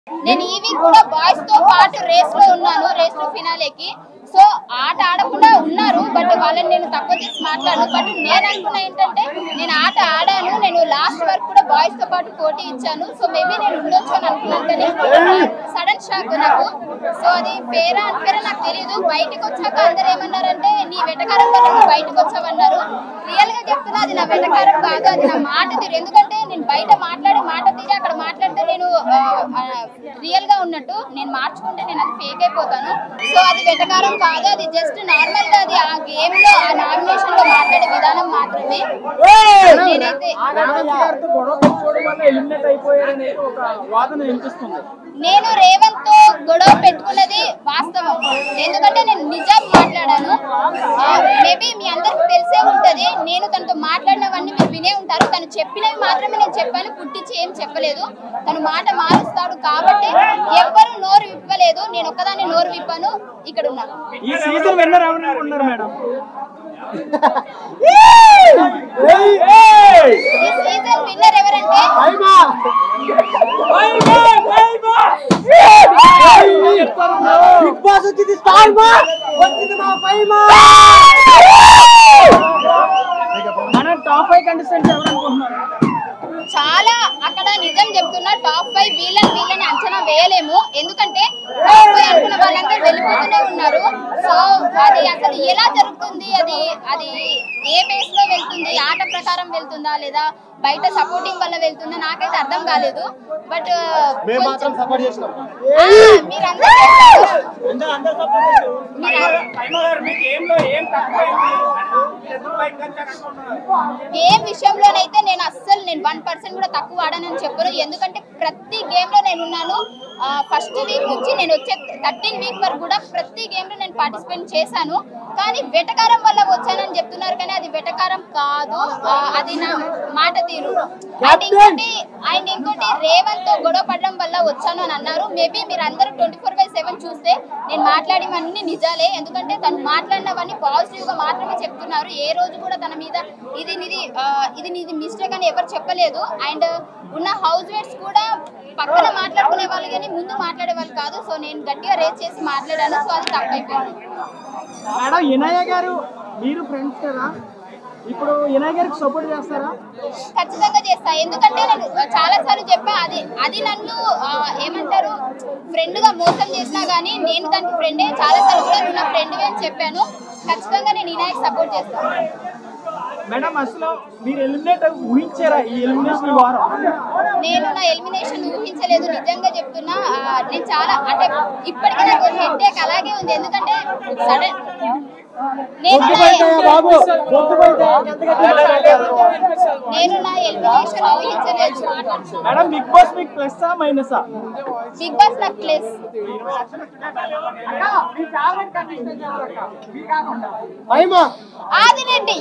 నేను ఈ వీక్ కూడా బాయ్స్ తో పాటు రేస్ లో ఉన్నాను రేస్ లో ఫినాలేకి సో ఆట ఆడకుండా ఉన్నారు బట్ వాళ్ళని నేను తక్కువ చేసి మాట్లాడను బట్ నేను అనుకున్న ఏంటంటే నేను ఆట ఆడాను నేను లాస్ట్ వరకు కూడా బాయ్స్ తో పాటు పోటీ ఇచ్చాను సో మేబీ నేను ఉండొచ్చు అని అనుకున్నాను కానీ సడన్ షాక్ నాకు సో అది ఫేరా అన్ఫేరా నాకు తెలియదు బయటకు వచ్చాక అందరు ఏమన్నారంటే నీ వెటకారం వల్ల నువ్వు బయటకు వచ్చావన్నారు రియల్ గా చెప్తున్నా అది నా వెటకారం కాదు అది నా మాట తీరు ఎందుకంటే నేను బయట మాట్లాడే మాట తీరి అక్కడ మాట్లాడితే నేను రియల్ గా ఉన్నట్టు నేను మార్చుకుంటే నేను అది ఫేక్ అయిపోతాను సో అది వెటకారం కాదు అది జస్ట్ నార్మల్ గా అది ఆ గేమ్ లో ఆ నామినేషన్ లో మాట్లాడే విధానం మాత్రమే నేనైతే రేవంత్ గారితో గొడవ పెట్టుకోవడం వల్ల ఎలిమినేట్ అయిపోయారనే ఒక వాదన వినిపిస్తుంది నేను రేవంత్ తో గొడవ పెట్టుకున్నది వాస్తవం ఎందుకంటే నేను నిజం మాట్లాడాను మేబీ మీ అందరికి తెలిసే ఉంటది నేను తనతో మాట్లాడినవన్నీ మీరు వినే ఉంటారు తను చెప్పినవి మాత్రమే నేను చెప్పాను పుట్టించి ఏం చెప్పలేదు తను మాట మారుస్తాడు కాబట్టి ఎవ్వరు నోరు విప్పలేదు నేను ఒక్కదాన్ని నోరు విప్పాను ఇక్కడ ఉన్నాను ఈ సీజన్ విన్నర్ ఎవరు అనుకుంటున్నారు మేడం ఈ సీజన్ విన్నర్ ఎవరంటే బిగ్ బాస్ వచ్చింది స్టార్ మా వచ్చింది మా ఫైవ్ మా మన టాప్ ఫైవ్ కంటెస్టెంట్స్ ఎవరు అనుకుంటున్నారు చాలా అక్కడ నిజం చెప్తున్నా టాప్ ఫైవ్ వీళ్ళని వీళ్ళని అంచనా వేయలేము ఎందుకంటే టాప్ ఫైవ్ అనుకున్న వాళ్ళందరూ వెళ్ళిపోతూనే ఉన్నారు సో అది అసలు ఎలా జరుగుతుంది అది అది ఏ బేస్ లో వెళ్తుంది ఆట ప్రకారం వెళ్తుందా లేదా బయట సపోర్టింగ్ వల్ల వెళ్తుందా నాకైతే అర్థం కాలేదు బట్ మేము మాత్రం సపోర్ట్ చేసినాం మీరందరూ చేస్తారు. గేమ్ విషయంలోనైతే నేను అస్సలు నేను వన్ పర్సెంట్ కూడా తక్కువ ఆడానని చెప్పను ఎందుకంటే ప్రతి గేమ్ లో నేను ఉన్నాను ఫస్ట్ వీక్ నుంచి నేను వచ్చే థర్టీన్ వీక్ వరకు కూడా ప్రతి గేమ్ లో నేను పార్టిసిపేట్ చేశాను కానీ వెటకారం వల్ల వచ్చానని చెప్తున్నారు కానీ అది వెటకారం కాదు ఆ, అది నా మాట తీరు అండ్ ఇంకోటి అండ్ ఇంకోటి రేవంత్ తో గొడవ పడడం వల్ల వచ్చాను అని అన్నారు మేబీ మీరు అందరూ ట్వంటీ ఫోర్ బై సెవెన్ చూస్తే నేను మాట్లాడినవన్నీ నిజాలే ఎందుకంటే తను మాట్లాడినవన్నీ పాజిటివ్ గా మాత్రమే చెప్తున్నారు ఏ రోజు కూడా తన మీద ఇది నీది ఆ, ఇది నీది మిస్టేక్ అని ఎవరు చెప్పలేదు అండ్ ఉన్న హౌస్ మేట్స్ కూడా పక్కన మాట్లాడుకునే వాళ్ళు కానీ ముందు మాట్లాడే వాళ్ళు కాదు సో నేను గట్టిగా రేస్ చేసి మాట్లాడాను సో అది తప్పైపోయింది మేడం ఇనయ్య గారు మీరు ఫ్రెండ్స్ కదా ఇప్పుడు ఇనయ్య గారికి సపోర్ట్ చేస్తారా ఖచ్చితంగా చేస్తా ఎందుకంటే నేను చాలా సార్లు చెప్పా అది అది నన్ను ఆ, ఏమంటారు ఫ్రెండ్ గా మోసం చేసినా గానీ నేను దానికి ఫ్రెండే చాలా సార్లు కూడా నువ్వు నా ఫ్రెండ్ అని చెప్పాను ఖచ్చితంగా నేను ఇనాయక్ సపోర్ట్ చేస్తాను మేడం అసలు మీరు ఎలిమినేట్ ఊహించారా ఈ ఎలిమినేషన్ వారం నేను నా ఎలిమినేషన్ ఊహించలేదు నిజంగా చెప్తున్నా ఆ, నేను చాలా అంటే ఇప్పటికీ నాకు హెడ్ఏక్ అలాగే ఉంది ఎందుకంటే సడన్ నేను నా- బాబు పొద్దుపోయితే నేను నా ఎలిమినేషన్ ఊహించలేదు మేడం బిగ్ బాస్ మీకు ప్లస్ మైనసా బిగ్ బాస్ నాకు ప్లేస్ ఫైవ్ మా ఆదిరెడ్డి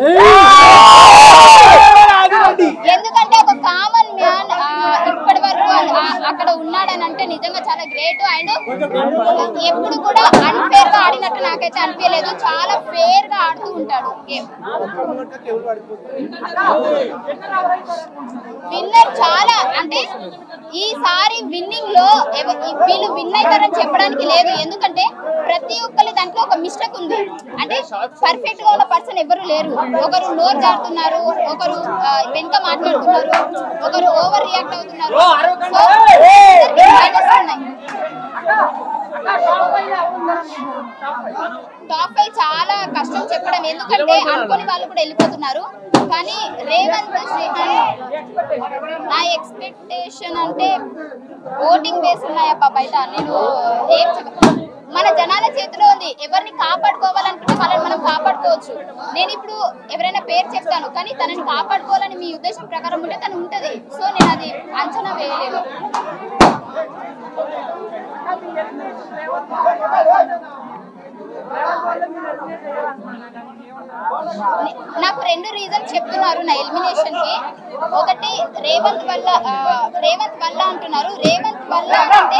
ఎందుకంటే ఒక కామన్ మ్యాన్ ఇప్పటి వరకు ఆ- అక్కడ ఉన్నాడని అంటే నిజంగా చాలా గ్రేట్ అండ్ ఎప్పుడు కూడా అన్ఫేర్ గా ఆడినట్టు నాకైతే అనిపించలేదు చాలా ఫేర్ గా ఆడుతూ ఉంటాడు గేమ్ విన్నర్ చాలా అంటే ఈసారి విన్నింగ్ లో ఎవ- ఈ- వీళ్ళు విన్ అవుతారని చెప్పడానికి లేదు ఎందుకంటే ప్రతి ఒక్కరి దాంట్లో ఒక మిస్టేక్ ఉంది అంటే పర్ఫెక్ట్ గా ఉన్న పర్సన్ ఎవరు లేరు ఒకరు నోరు జారుతున్నారు ఒకరు ఆ, వెనుక మాట్లాడుతున్నారు ఒకరు ఓవర్ రియాక్ట్ అవుతున్నారు సో అందరికీ minus ఉన్నాయి టాప్ ఫైవ్ చాలా కష్టం చెప్పడం ఎందుకంటే అనుకోని వాళ్ళు కూడా వెళ్ళిపోతున్నారు కానీ రేవంత్ శ్రీహాన్ నా ఎక్స్పెక్టేషన్ అంటే ఓటింగ్ బేస్ ఉన్నాయప్ప బయట నేను ఏం చెప్ప మన జనాల చేతిలో ఉంది ఎవరిని కాపాడుకోవాలనుకుంటే వాళ్ళని మనం కాపాడుకోవచ్చు నేను ఇప్పుడు ఎవరైనా పేరు చెప్తాను కానీ తనని కాపాడుకోవాలని మీ ఉద్దేశం ప్రకారం ఉంటే తను ఉంటది సో నేను అది అంచనా వేయలేను నే- నాకు రెండు రీజన్స్ చెప్తున్నారు నా ఎలిమినేషన్ కి ఒకటి రేవంత్ వల్ల ఆ, రేవంత్ వల్ల అంటున్నారు రేవంత్ వల్ల అంటే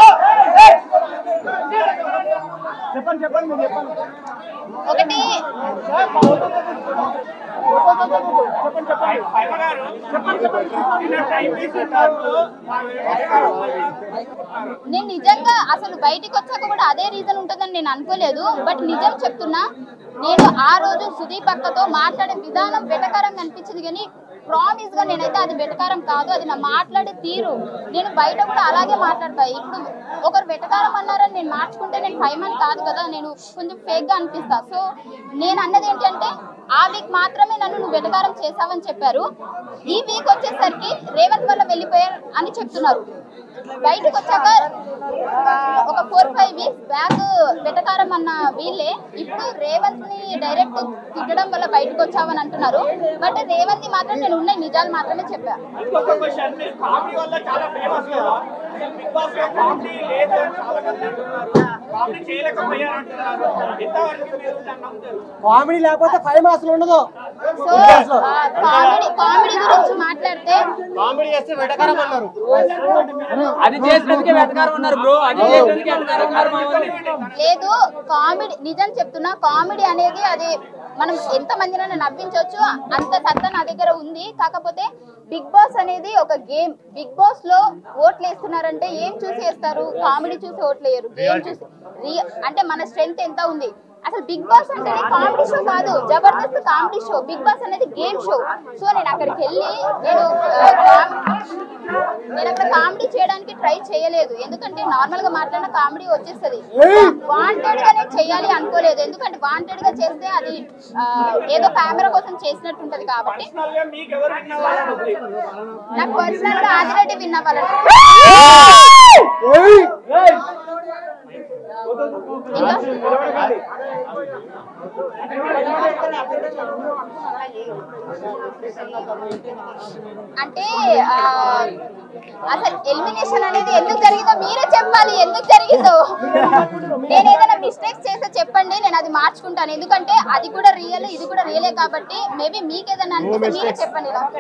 చెప్పండి చెప్పండి మీరు చెప్పండి ఒకటి నేను నిజంగా అసలు బయటికి వచ్చాక కూడా అదే రీజన్ ఉంటుందని నేను అనుకోలేదు బట్ నిజం చెప్తున్నా నేను ఆ రోజు సుదీప్ అక్కతో మాట్లాడే విధానం వెటకారంగా అనిపించింది కానీ ప్రామిస్ గా నేనైతే అది వెటకారం కాదు అది నా మాట్లాడే తీరు నేను బయట కూడా అలాగే మాట్లాడతా ఇప్పుడు ఒకరు వెటకారం అన్నారని నేను మార్చుకుంటే నేను ఫైవ్ మంత్ కాదు కదా నేను కొంచెం ఫేక్ గా అనిపిస్తా సో నేను అన్నది ఏంటంటే ఆ వీక్ మాత్రమే నన్ను నువ్వు వెటకారం చేసావని చెప్పారు ఈ వీక్ వచ్చేసరికి రేవంత్ వల్ల వెళ్ళిపోయారు అని చెప్తున్నారు బయటకు వచ్చాక ఆ, ఒక ఫోర్ ఫైవ్ వీక్స్ బ్యాక్ వెటకారం అన్న వీళ్ళే ఇప్పుడు రేవంత్ ని డైరెక్ట్ తిట్టడం వల్ల బయటకు వచ్చావని అంటున్నారు బట్ రేవంత్ ని మాత్రం నేను ఉన్న నిజాలు మాత్రమే చెప్పా ఇంకొక క్వశ్చన్ మీరు కామెడీ వల్ల చాలా ఫేమస్ కదా అసలు బిగ్ బాస్ లో కామెడీ లేదు అని చాలా మంది అంటున్నారు కామెడీ చేయలేకపోయారు అంటున్నారు ఎంతవరకు మీరు దాన్ని నమ్ముతారు కామెడీ లేకపోతే ఫైవ్ అసలు ఉండదు సో కామెడీ కామెడీ గురించి మాట్లాడితే కామెడీ చేస్తే వెటకారం అన్నారు అది చేసినందుకే వెతకారం ఉన్నారు బ్రో అది చేసినందుకే వెతకారం ఉన్నారు మా వాళ్ళు లేదు కామెడీ నిజం చెప్తున్నా కామెడీ అనేది అది మనం ఎంత మందినైనా నవ్వించవచ్చు అంత సత్తా నా దగ్గర ఉంది కాకపోతే బిగ్ బాస్ అనేది ఒక గేమ్ బిగ్ బాస్ లో ఓట్లు వేస్తున్నారంటే ఏం చూసి వేస్తారు కామెడీ చూసి ఓట్లు వేయరు గేమ్ చూసి రి- అంటే మన స్ట్రెంగ్త్ ఎంత ఉంది అసలు బిగ్ బాస్ అంటే కామెడీ షో కాదు Jabardasth comedy show Bigg Boss అనేది గేమ్ షో సో నేను అక్కడికి వెళ్ళి నేను ఆ, కామ్- నేను అక్కడ కామెడీ చేయడానికి ట్రై చేయలేదు ఎందుకంటే నార్మల్ గా మాట్లాడిన కామెడీ వచ్చేస్తుంది వాంటెడ్ గా నేను చేయాలి అనుకోలేదు ఎందుకంటే వాంటెడ్ గా చేస్తే అది ఆ, ఏదో కెమెరా కోసం చేసినట్టు ఉంటది కాబట్టి పర్సనల్ గా మీకు ఎవరు విన్న వాళ్ళని నాకు పర్సనల్ గా ఆదిరెడ్డి విన్న వాళ్ళని ఇంకా అంటే ఆ, అసలు ఎలిమినేషన్ అనేది ఎందుకు జరిగిందో మీరే చెప్పాలి ఎందుకు జరిగిందో నేను ఏదైనా మిస్టేక్స్ చేస్తే చెప్పండి నేను అది మార్చుకుంటాను ఎందుకంటే అది కూడా రియల్ ఇది కూడా రియలే కాబట్టి మేబీ మీకు ఏదైనా అనిపిస్తే మీరే చెప్పండి నాకు.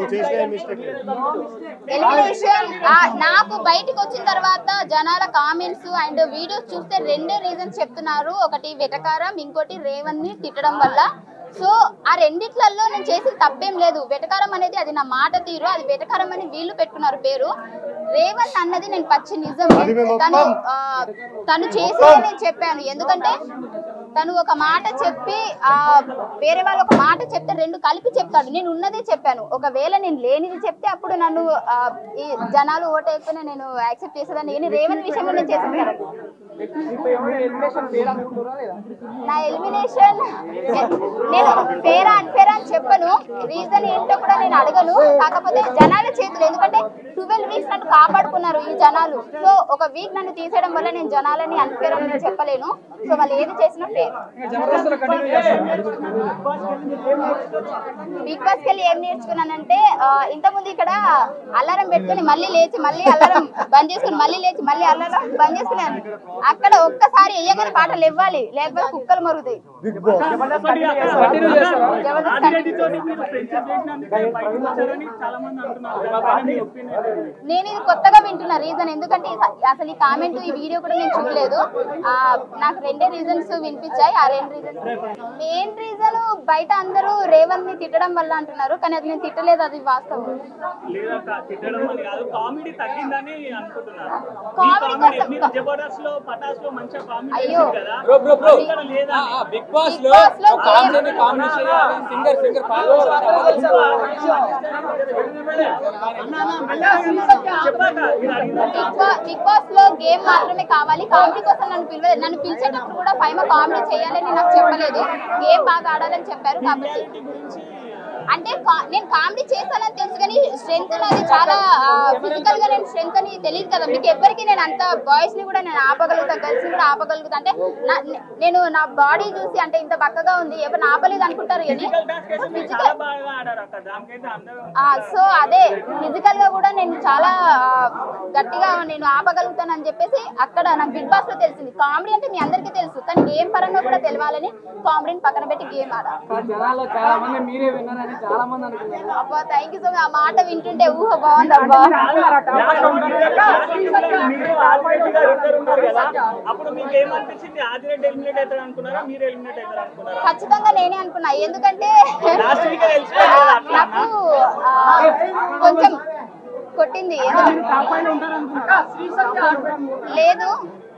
ఎలిమినేషన్ నాకు బయటికి వచ్చిన తర్వాత జనాల కామెంట్స్ అండ్ వీడియోస్ చూస్తే రెండే రీజన్స్ చెప్తున్నారు ఒకటి వెటకారం ఇంకోటి రేవణ్ ని తిట్టడం వల్ల సో ఆ రెండిట్లలో నేను చేసిన తప్పేం లేదు వెటకారం అనేది అది నా మాట తీరు అది వెటకారం అని వీళ్ళు పెట్టుకున్నారు పేరు రేవంత్ అన్నది నేను పచ్చి నిజం తను ఆ, తను చేసేదే నేను చెప్పాను ఎందుకంటే తను ఒక మాట చెప్పి ఆ వేరే వాళ్ళు ఒక మాట చెప్తే రెండు కలిపి చెప్తాడు నేను ఉన్నదే చెప్పాను ఒకవేళ నేను లేనిది చెప్తే అప్పుడు నన్ను ఆ, ఈ జనాలు ఓటేస్తేనే నేను యాక్సెప్ట్ చేసేదాన్ని కానీ రేవంత్ విషయంలో నేను చేసింది correct. నా ఎలిమినేషన్ నేను ఫేరా అన్ఫేరా అని చెప్పను రీజన్ ఏంటో కూడా నేను అడగను కాకపోతే జనాల చేతులు ఎందుకంటే ట్వెల్వ్ వీక్స్ నన్ను కాపాడుకున్నారు ఈ జనాలు సో ఒక వీక్ నన్ను తీసేయడం వల్ల నేను జనాలని అన్ఫేర్ అని నేను చెప్పలేను సో వాళ్ళు ఏది చేసినా ఫేర్ బిగ్ బాస్ కెళ్ళి ఏం నేర్చుకున్నానంటే ఆ, ఇంతకుముందు ఇక్కడ అలారం పెట్టుకుని మళ్ళీ లేచి మళ్ళీ అలారం బంద్ చేసుకుని మళ్ళీ లేచి మళ్ళీ అలారం బంద్ చేసుకున్నాను అక్కడ ఒక్కసారి వేయగానే పాటలు ఇవ్వాలి లేకపోతే కుక్కలు మరుగుతాయి కంటిన్యూ చేస్తారా జబర్దస్త్ కంటిన్యూ. నేను ఇది కొత్తగా వింటున్నా రీజన్ ఎందుకంటే ఈ- అసలు ఈ కామెంట్ ఈ వీడియో కూడా నేను చూడలేదు ఆ, నాకు రెండే రీజన్స్ వినిపించాయి ఆ రెండు రీజన్స్ మెయిన్ రీజన్ బయట అందరూ రేవంత్ ని తిట్టడం వల్ల అంటున్నారు కానీ అది నేను తిట్టలేదు అది వాస్తవం లేదా తిట్టడం అని కాదు కామెడీ తగ్గిందని అనుకుంటున్నారు కామెడీ కోసం మీరు జబర్దస్త్ లో పటాస్ లో మంచిగా కామెడీ అయ్యో కదా బ్రో బ్రో బ్రో ఇక్కడ లేదా బిగ్ బాస్ Big లో Boss లో కామెడీ కామెడీ చేయాలి సింగర్ సింగర్ చెప్పాక మీరు అడిగిన బిగ్ బా- బిగ్ బాస్ లో గేమ్ మాత్రమే కావాలి కామెడీ కోసం నన్ను పిలవలేదు నన్ను పిలిచేటప్పుడు కూడా ఫైవ్ కామెడీ చేయాలని నాకు చెప్పలేదు గేమ్ బాగా ఆడాలని చెప్పారు కాబట్టి అంటే కా- నేను కామెడీ చేస్తానని తెలుసు కానీ స్ట్రెంత్ నాది చాలా ఫిజికల్ గా నేను స్ట్రెంత్ అని తెలియదు కదా మీకు ఎవ్వరికి నేను అంత బాయ్స్ ని కూడా నేను ఆపగలుగుతా గర్ల్స్ ని కూడా ఆపగలుగుతా అంటే నా- నేను నా బాడీ చూసి అంటే ఇంత బక్కగా ఉంది ఎవరు ఆపలేదు అనుకుంటారు కానీ టాస్క్ అయితే మీరు చాలా బాగా ఆడారు అక్కడ దానికైతే అందరూ సో అదే ఫిజికల్ గా కూడా నేను చాలా ఆ, గట్టిగా నేను ఆపగలుగుతానని చెప్పేసి అక్కడ నాకు బిగ్ బాస్ లో తెలిసింది కామెడీ అంటే మీ అందరికీ తెలుసు కానీ గేమ్ పరంగా కూడా తెలవాలని కామెడీని పక్కన పెట్టి గేమ్ ఆడా జనాల్లో చాలా మంది మీరే విన్నారని చాలా మంది అనుకున్నారు అబ్బా థ్యాంక్ యూ సో మచ్ ఆ మాట వింటుంటే ఊహ బాగుంది అబ్బా మీరు ఆదిరెడ్డి గారు ఇద్దరు ఉన్నారు కదా అప్పుడు మీకు ఏమనిపించింది ఆదిరెడ్డి ఎలిమినేట్ అవుతాడు అనుకున్నారా మీరు ఎలిమినేట్ అవుతారు అనుకున్నారా ఖచ్చితంగా నేనే అనుకున్నా ఎందుకంటే లాస్ట్ వీక్ తెలిసిపోయింది కదా అట్లా నాకు ఆ, కొంచెం కొట్టింది ఎందుకంటే- టాప్ ఫైవ్ లో ఉంటారు అనుకుంటా లేదు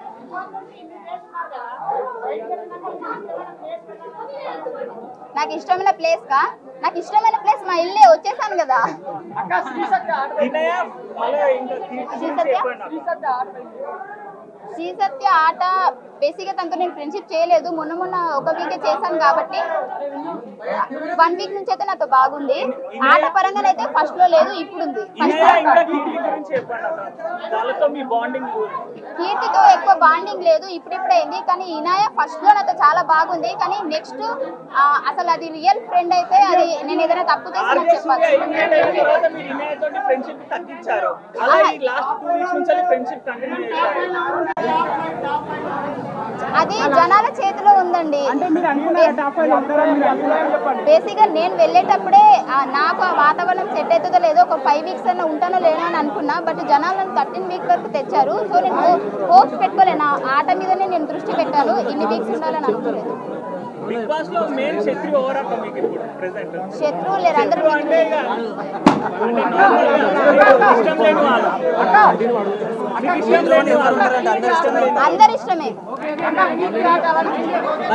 నాకు ఇష్టమైన ప్లేస్ కా నాకు ఇష్టమైన ప్లేస్ మా ఇల్లే వచ్చేసాను కదా వినయ మళ్ళీ ఇంకా కీర్తి గురించి చెప్పండి నాకు. శ్రీ సత్య ఆట బేసిక్గా తనతో నేను ఫ్రెండ్షిప్ చేయలేదు మొన్న మొన్న ఒక వీకే చేశాను కాబట్టి వన్ వీక్ నుంచి అయితే నాతో బాగుంది ఆట పరంగానైతే ఫస్ట్ లో లేదు ఇప్పుడు ఉంది ఫస్ట్ వినయ ఇంకా కీర్తి గురించి చెప్పండి అక్క వాళ్ళతో మీ బాండింగ్ కీర్తితో ఎక్కువ బాండింగ్ లేదు ఇప్పుడిప్పుడు అయింది కానీ ఇనాయ ఫస్ట్ లో నాతో చాలా బాగుంది కానీ నెక్స్ట్ అసలు అది రియల్ ఫ్రెండ్ అయితే అది నేను ఏదైనా తప్పు చేసి నాకు చెప్పాలి ఎలిమినేట్ అయిన తర్వాత మీరు వినయ తోటి ఫ్రెండ్షిప్ తగ్గించారు అలా ఈ లాస్ట్ టూ వీక్స్ నుంచి ఫ్రెండ్షిప్ కంటిన్యూ చేశారు అది జనాల చేతిలో ఉందండి అంటే మీరు అనుకున్నారా టాప్ ఫైవ్ లో ఉంటారని మీరు అనుకున్నారా చెప్పండి బేసిక్గా నేను వెళ్ళేటప్పుడే ఆ, నాకు ఆ వాతావరణం సెట్ అవుతుందో లేదో ఒక ఫైవ్ వీక్స్ అన్న ఉంటానో లేనో అని అనుకున్నా బట్ జనాలు నన్ను థర్టీన్ వీక్ వరకు తెచ్చారు సో నేను హోప్స్ పెట్టుకోలేను ఆ ఆట మీదనే నేను దృష్టి పెట్టాను ఇన్ని వీక్స్ ఉండాలని అనుకోలేదు బిగ్ బాస్ లో మెయిన్ శత్రి ఓవర్ అక్క మీకు ఇప్పుడు ప్రెసెంట్ శత్రువులు లేరు అందరూ అంటే ఇక అంటే normal గా ఇష్టం లేని వాళ్ళు మీకు ఇష్టం లేని వాళ్ళు అందరు ఇష్టం లేని అందరి ఇష్టమే